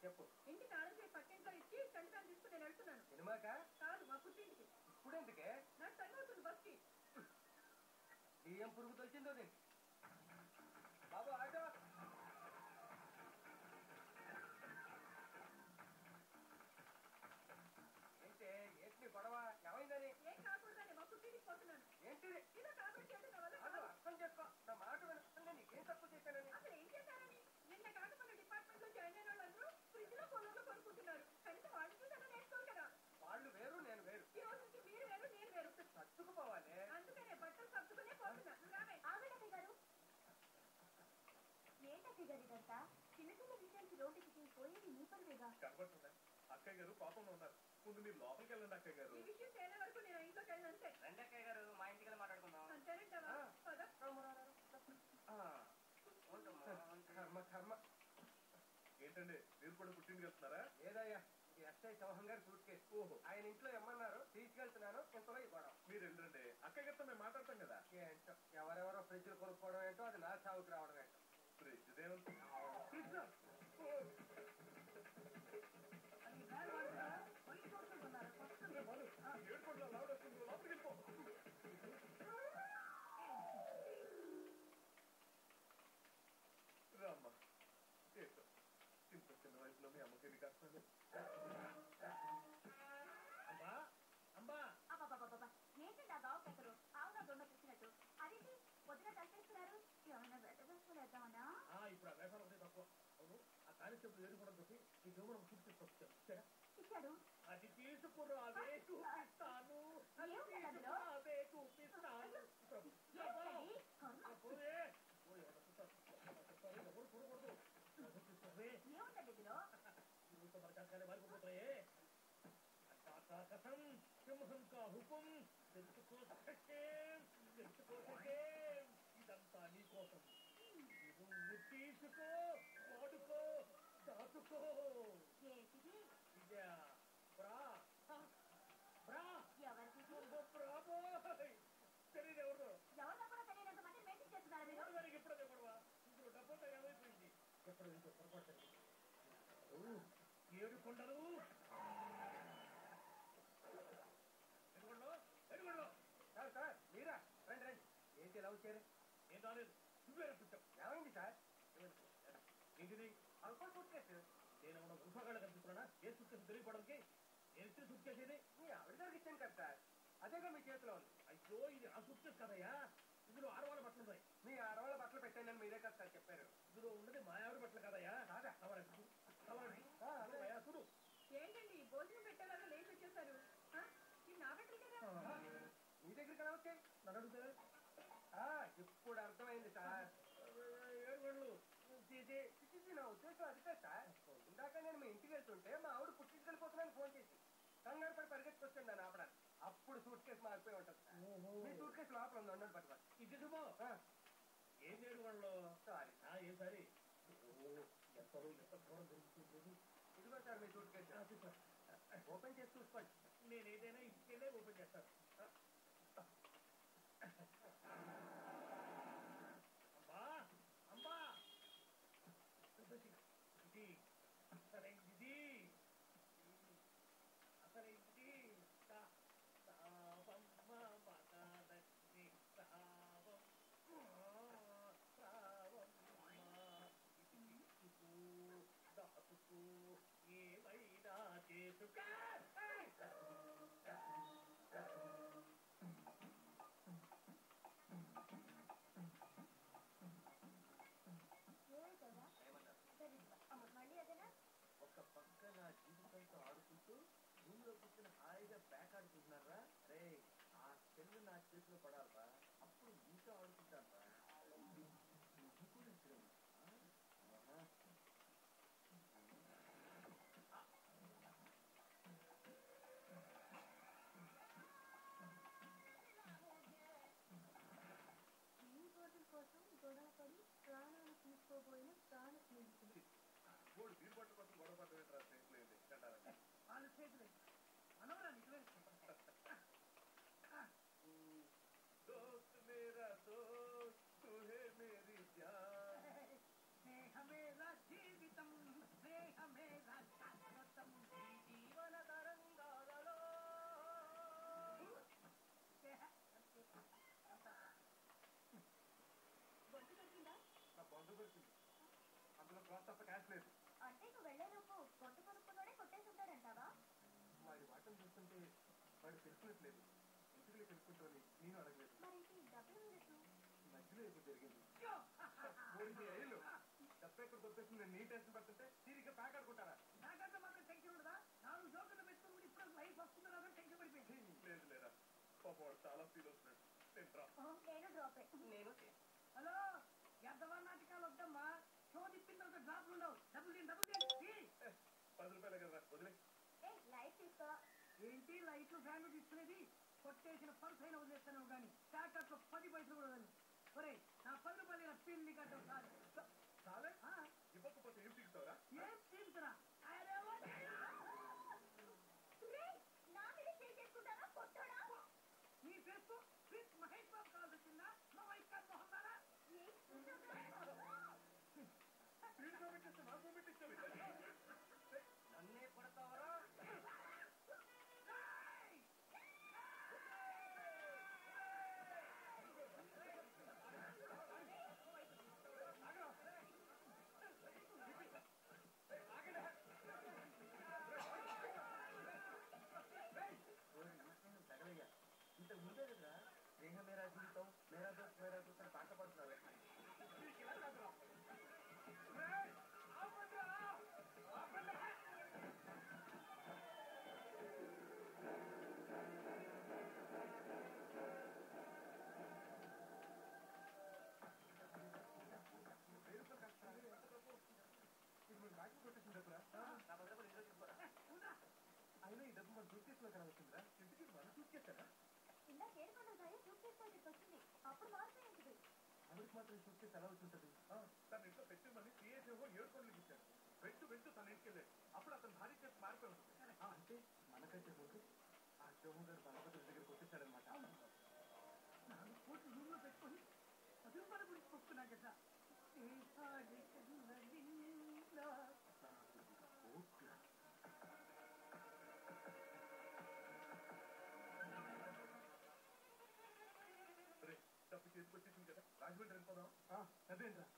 చెప్పు ఇంటి తాళం చేసి పక్కింట్లో ఇచ్చి కంటాన్ని తీసుకుని నేను వెళ్తున్నాను సినిమాకా కాదు మా పుట్టింటికి ఇప్పుడు ఎందుకే నాకు టైం అవుతుంది బస్కి బియ్యం పురుగు తొలిచిందో దీనికి బాబు ఆటో ఏంటి ఏంటి నీ గొడవ ఏమైందని ఏం కాకూడదని మా పుట్టింటికి పోతున్నాను ఏంటిది ఇలా కాబట్టి అంటే నా వల్ల అసలు కాదు. అర్థం చేసుకో నా మాట వినకుండా నీకేం తప్పు చేశానని అసలు ఏం చేశారని నిన్న కాక మన డిపార్ట్మెంట్ లో జాయిన్ అయిన వాళ్ళందరూ ఫ్రిడ్జ్ లో పొలంలో కొనుక్కుంటున్నారు కనీసం వాళ్ళు చూసారా నేర్చుకోరు కదా వాళ్ళు వేరు నేను వేరు ఈ రోజు నుంచి మీరు వేరు నేను వేరు సర్దుకుపోవాలి అందుకనే బట్టలు సర్దుకునే పోతున్నా రావే ఆగడమ్మ గారు ఏంటక్క గారు ఇదంతా చిన్న చిన్న విషయానికి రోడ్డుకి పోయేది నీ పనివేగా కనబడుతుందా అక్కయ్య గారు పాపంలో ఉన్నారు ముందు మీరు లోపలికి వెళ్ళండి అక్కయ్య గారు ఈ విషయం తేలే వరకు నేను ఇంట్లోకి వెళ్ళను అంతే రెండక్కయ్య గారు మా ఇంటికి వెళ్ళి మాట్లాడుకుందాం అంతేనంటావా ఆ. పద ఆ, ఉంటమ్మా, కర్మ కర్మ ఏంటండి మీరు కూడా పుట్టింటికి వెళ్తున్నారా లేదయ్యా ఈ ఎస్ఐ చౌహన్ గారు సూట్ కేసు ఓహో ఆయన ఇంట్లో ఇమ్మన్నారు తీసుకెళ్తున్నాను ఇంతలో ఈ గొడవ మీరు వెళ్ళండి అక్కయ్య గారితో మేము మాట్లాడతాం కదా ఏంటో ఎవరెవరో ఫ్రిడ్జ్లు కొనుక్కోవడం ఏంటో అది నా చావుకి రావడం ఏంటో ఫ్రిడ్జ్ దేవుంది ఫ్రిడ్జ్ ఏడుకోండి లావుడ్ వస్తుంది లోపలికి వెళ్ళిపో రామ్మా ఏంటో ఇంత చిన్న వయసులో మీ అమ్మకి ఎన్ని కష్టాలు అమ్మా అమ్మా అబ్బాబాబాబా ఏంటండి ఆ బావు పెక్కరు ఆవుగా దొండ తెచ్చినట్టు అదేంటి పొద్దున కలిసేస్తున్నారు ఏమన్నా వెతవేసుకునేద్దామన్నా ఆ, ఇప్పుడు ఆ వేషాలు ఒకటి తక్కువ అవును ఆ కానిస్టేబుల్ ఎదుర్కోవడం తప్పి ఈ దేవుడు చూపిస్తాను ఇచ్చాడు అది తీసుకురా అవే చూపిస్తాను అది ఏముంది అందులో? తీసుకురా అవే చూపిస్తాను ఏంటది కర్మ పోయే. పోయే, ఎవరు చూస్తారు? చూస్తారు, ఎవరు చూడకూడదు. ఎవరు చూస్తారే? ఏముందండి ఇందులో ఈ ఊరితో మన కాకాలే మారిపోతాయే కాకా కథం సింహం కా హుకుం తెలుసుకో సత్యం, తెలుసుకో సత్యం. ఇదంతా నీ కోసం నువ్వు తీసుకో వాడుకో దాచుకో ఏంటిది ఇదే బ్రా బ్రా ఎవరికి ఓ బ్రాబోయ్ తెలియదు ఎవరు ఎవరితో కూడా తెలియనంత మంది మెయింటైన్ చేస్తున్నారు మీరు దానికి ఇప్పుడే గొడవ ఇందులో డబ్బుతో ఏమైపోయింది ఎప్పుడు ఇంకో పొరపాటు జరిగింది. ఓ, ఏడు కొండలు ఎడుగొండలో ఎడుగొండలో సార్ సార్ మీరా రండి రండి ఏంటి ఇలా వచ్చారు ఏం రాలేదు నువ్వే రప్పించావు ఏమైంది సార్ ఏంటిది అనుకో సూట్ కేసు నేను ఉన్న ఉల్ఫాగాళ్ళు కనిపిస్తున్నానా ఏ సుట్కేసు తెలియపడానికి నేను ఇచ్చిన సుట్కేసు ఇది మీ ఆవిడ గారికి ఇచ్చాను కదా సార్ అదేగా మీ చేతిలో ఉంది అయ్యో ఇది ఆ సుట్కేసు కదయ్యా ఇందులో ఆడవాళ్ళ బట్టలు ఉన్నాయి మీ ఆడవాళ్ళ బట్టలు పెట్టాను మీరే కదా సార్ చెప్పారు ఇందులో ఉన్నది మా ఆవిడ బట్టలు కదయ్యా కాదా? కవరండి కవరండి ఆ, అదే. అయ్యా చూడు ఏంటండి ఈ భోజనం పెట్టేలాగా లేచి వచ్చేసారు ఆ? ఈ నా బట్టలు కదా మీ దగ్గరికి ఎలా వచ్చాయి నన్ను అడిగితే ఆ, ఇప్పుడు అర్థమైంది సార్ ఏడుగొండలు తీసి ఇది నా ఉద్దేశం అదికే సార్ ఇందాక నేను మీ ఇంటికి వెళ్తుంటే మా ఆవిడ పుట్టింటికి వెళ్ళిపోతున్నాను ఫోన్ చేసి కంగారు పడి పరిగెత్తుకొచ్చాను నన్ను ఆపడానికి అప్పుడు సూట్ కేసు మారిపోయి ఉంటుంది సార్ ఓహో. మీ సూట్ కేసు లోపల ఉంది ఉండండి పట్టుకోండి ఇది శుభం ఆ, ఏం ఏడుగొండలు సారీ ఆ, ఏ సారి ఎంతలో ఎంత దూరం దొరుకుతుంది ఇదిగో సార్ మీ సూట్ కేసు ఆ, చూసుకో. ఓపెన్ చేసి చూసుకోండి నేను ఏదైనా ఇచ్చేదే ఓపెన్ చేస్తాను అమ్మా అమ్మా ఇది అసలైంది అసలైంది తా- తావమ్మ మగాలక్ష్మి తావమ్మ తావమ్మ ఇది ఇచ్చుకో దాచుకో ఏమైనా చేసుకో ఏమి కదా సరే అమ్మ మళ్ళీ అదేనా ఒక పక్క నా జీవితంతో ఆడుకుంటూ భూమిలో కూర్చొని హాయిగా బ్యాక్ ఆడుకుంటున్నారా రే ఆ చెల్లు నా చేతిలో పడాలరా అప్పుడు ఇంకా ఆడుకుంటానరా నువ్వు కూడా ఇక్కడ ఉన్నావా? ఆహా. ఈ రోజుల కోసం గొడవ పడి ప్రాణాలు తీసుకోబోయిన ప్రాణ స్నేహితులు మూడు బీర్ బట్ట కోసం గొడవ పడ్డ ఏంట్రా స్నేహితులు ఏంటి అంటారండి వాళ్ళ చేతులు మనవరా నిజమే दोस्त मेरा दोस्त तू है मेरी जान స్నేహమేరా జీవితం స్నేహమేరా డ్రాప్ తప్ప క్యాష్ లేదు అంటే నువ్వు వెళ్ళేలోపు కొట్టు కొనుక్కున్నాడే కొట్టేసి ఉంటాడంటావా వాడి వాటం చూస్తుంటే వాడు తెలుసుకున్నట్లేదు ఇంటికి తెలుసుకుంటూని నేను అడగలేదు మరేంటి డబ్బులు ఇవ్వలేదు మధ్యలో ఏదో జరిగింది ఓడికి ఏళ్ళు డబ్బు ఎక్కడ దొరికేస్తుంది నేను నీ టెన్షన్ పడుతుంటే తీరిగ్గా ప్యాక్ ఆడుకుంటారా నాకంటే మాత్రం టెన్షన్ ఉండదా నాలుగు జోకులు పెట్టుకుని ఇప్పుడు లైఫ్ వస్తుందో రాదో టెన్షన్ పడిపోయింది లేదు లేదా పాప వాడు చాలా ఫీల్ అవుతున్నాడు నేను డ్రా నేను డ్రాపే నేను హలో ఎంతవా నాటకాలు వద్దమ్మా షో తిప్పిన తర్వాత డ్రాప్లు ఉండవు డబ్బులు తీయండి డబ్బులు తీయండి తీ. పది రూపాయలు కదా వదిలే ఏ లైట్ తీసుకో ఏంటి లైట్లు ఫ్యాన్లు తీసుకునేది కొట్టేసిన పర్స్ అయినా వదిలేస్తాను కానీ ప్యాకెట్లో పది పైసలు కూడా వదలను ఒరే నా పది రూపాయలు పిల్లి కట్ట సార్ చాలే ఇవ్వకపోతే ఏం తీస్తావురా ఏం తీసుకురా రేయ్, నా మీద చేయి చేసుకుంటారా కొట్టాడా నీ పేరు ప్రిన్స్ మహేష్ బాబు కావాల్సి వచ్చిందా మా వైఫ్ కాదు మొహం దానా? ఏం చూసావురా? వీడితో పెట్టేస్తే నాకు పెట్టించావు నన్నే కొడతావరా తగలయ్యా ఇంతకు ముందే కదా స్నేహ మేరా జీవితం మేరా దోస్త్ మేరా దోస్త్ అని పాట పాడుతున్నారు ఇప్పుడు బ్యాగ్ కొట్టేసిన డబ్బురా నా భద్రపడి ఇంట్లో చెప్పరా అయినా ఈ డబ్బు మన సూట్ కేసులో కదా వచ్చిందిరా ఇంటికి మన సూట్ కేసారా ఇందాక ఏడుకొండల దాయి సూట్ కేసు బయటకు వచ్చింది అప్పుడు మాత్రమే ఏంటిది ఆవిడకి మాత్రం సూట్ కేసు ఎలా వచ్చింటది తన ఇంట్లో పెట్టి మళ్ళీ సిఏజీఓ ఏడు కోట్లకి ఇచ్చాడు వెంటూ వెంటూ తన ఇంటికి వెళ్ళాడు అప్పుడు అతను భారీ చేసి మారిపోయి ఉంటుంది ఆ, అంటే మనకంటే ముందు ఆ జోము గారు బలపతి దగ్గర కొట్టేశాడనమాట నాలుగు కోట్లు రూమ్ లో పెట్టుకొని పది రూపాయల గురించి కొట్టుకున్నా కదా దేశాలి కన్నదిల్లా. కోట్ల రే డబ్బు చేతికి వచ్చేసింది కదా రాజమండ్రి వెళ్ళిపోదాం అదేంట్రా